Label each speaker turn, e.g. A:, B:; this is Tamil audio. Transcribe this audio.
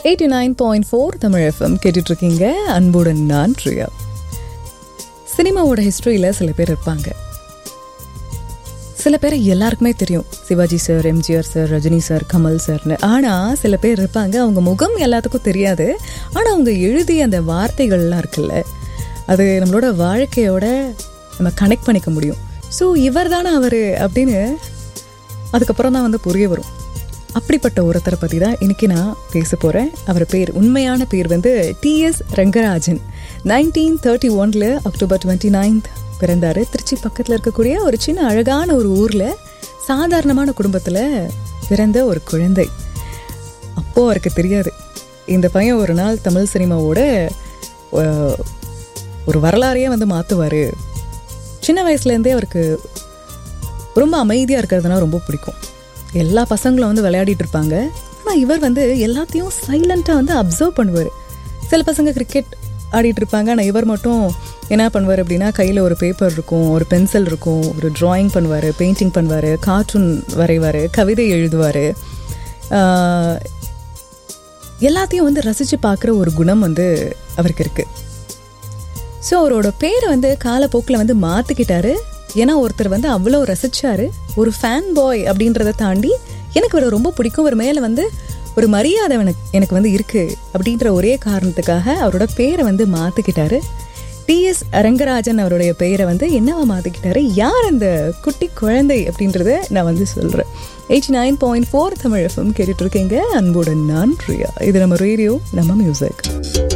A: eighty nine point four Tamil FM கேட்டுட்ருக்கீங்க அன்புடன் நான் ப்ரியா சினிமாவோட ஹிஸ்ட்ரியில் சில பேர் இருப்பாங்க சில பேரை எல்லாருக்குமே தெரியும் Sivaji sir MGR sir Rajini sir Kamal சார்னு ஆனால் சில பேர் இருப்பாங்க அவங்க முகம் எல்லாத்துக்கும் தெரியாது ஆனால் அவங்க எழுதிய அந்த வார்த்தைகள்லாம் இருக்குல்ல அது நம்மளோட வாழ்க்கையோட நம்ம கனெக்ட் பண்ணிக்க முடியும் ஸோ இவர் தானே அவர் அப்படின்னு அதுக்கப்புறம் தான் வந்து புரிய வரும் அப்படிப்பட்ட ஒருத்தரை பற்றி தான் இன்னைக்கு நான் பேச போகிறேன் அவர் பேர் உண்மையான பேர் வந்து டிஎஸ் ரங்கராஜன் நைன்டீன் தேர்ட்டி ஒனில் அக்டோபர் டுவெண்ட்டி நைன்த் பிறந்தார் திருச்சி பக்கத்தில் இருக்கக்கூடிய ஒரு சின்ன அழகான ஒரு ஊரில் சாதாரணமான குடும்பத்தில் பிறந்த ஒரு குழந்தை அப்போது அவருக்கு தெரியாது இந்த பையன் ஒரு நாள் தமிழ் சினிமாவோட அஹ், ஒரு வரலாறையே வந்து மாற்றுவார் சின்ன வயசுலேருந்தே அவருக்கு ரொம்ப அமைதியாக இருக்கிறதுனா ரொம்ப பிடிக்கும் எல்லா பசங்களும் வந்து விளையாடிட்டு இருப்பாங்க ஆனால் இவர் வந்து எல்லாத்தையும் சைலண்ட்டாக வந்து அப்சர்வ் பண்ணுவார் சில பசங்க கிரிக்கெட் ஆடிட்டு இருப்பாங்க ஆனால் இவர் மட்டும் என்ன பண்ணுவார் அப்படின்னா கையில் ஒரு பேப்பர் இருக்கும் ஒரு பென்சில் இருக்கும் ஒரு டிராயிங் பண்ணுவார் பெயிண்டிங் பண்ணுவார் கார்ட்டூன் வரைவார் கவிதை எழுதுவார் எல்லாத்தையும் வந்து ரசித்து பார்க்குற ஒரு குணம் வந்து அவருக்கு இருக்குது ஸோ அவரோட பேரை வந்து காலப்போக்கில் வந்து மாற்றிக்கிட்டாரு ஏன்னா ஒருத்தர் வந்து அவ்வளோ ரசிச்சாரு ஒரு ஃபேன் பாய் அப்படின்றத தாண்டி எனக்கு இவரை ரொம்ப பிடிக்கும் ஒரு மேலே வந்து ஒரு மரியாதை எனக்கு எனக்கு வந்து இருக்குது அப்படின்ற ஒரே காரணத்துக்காக அவரோட பேரை வந்து மாற்றிக்கிட்டாரு டிஎஸ் ரங்கராஜன் அவருடைய பெயரை வந்து என்னவா மாற்றிக்கிட்டாரு யார் அந்த குட்டி குழந்தை அப்படின்றத நான் வந்து சொல்கிறேன் eighty nine point four Tamil FM கேட்டுட்ருக்கீங்க அன்புடன் நான் பிரியா இது நம்ம ரேடியோ நம்ம மியூசிக்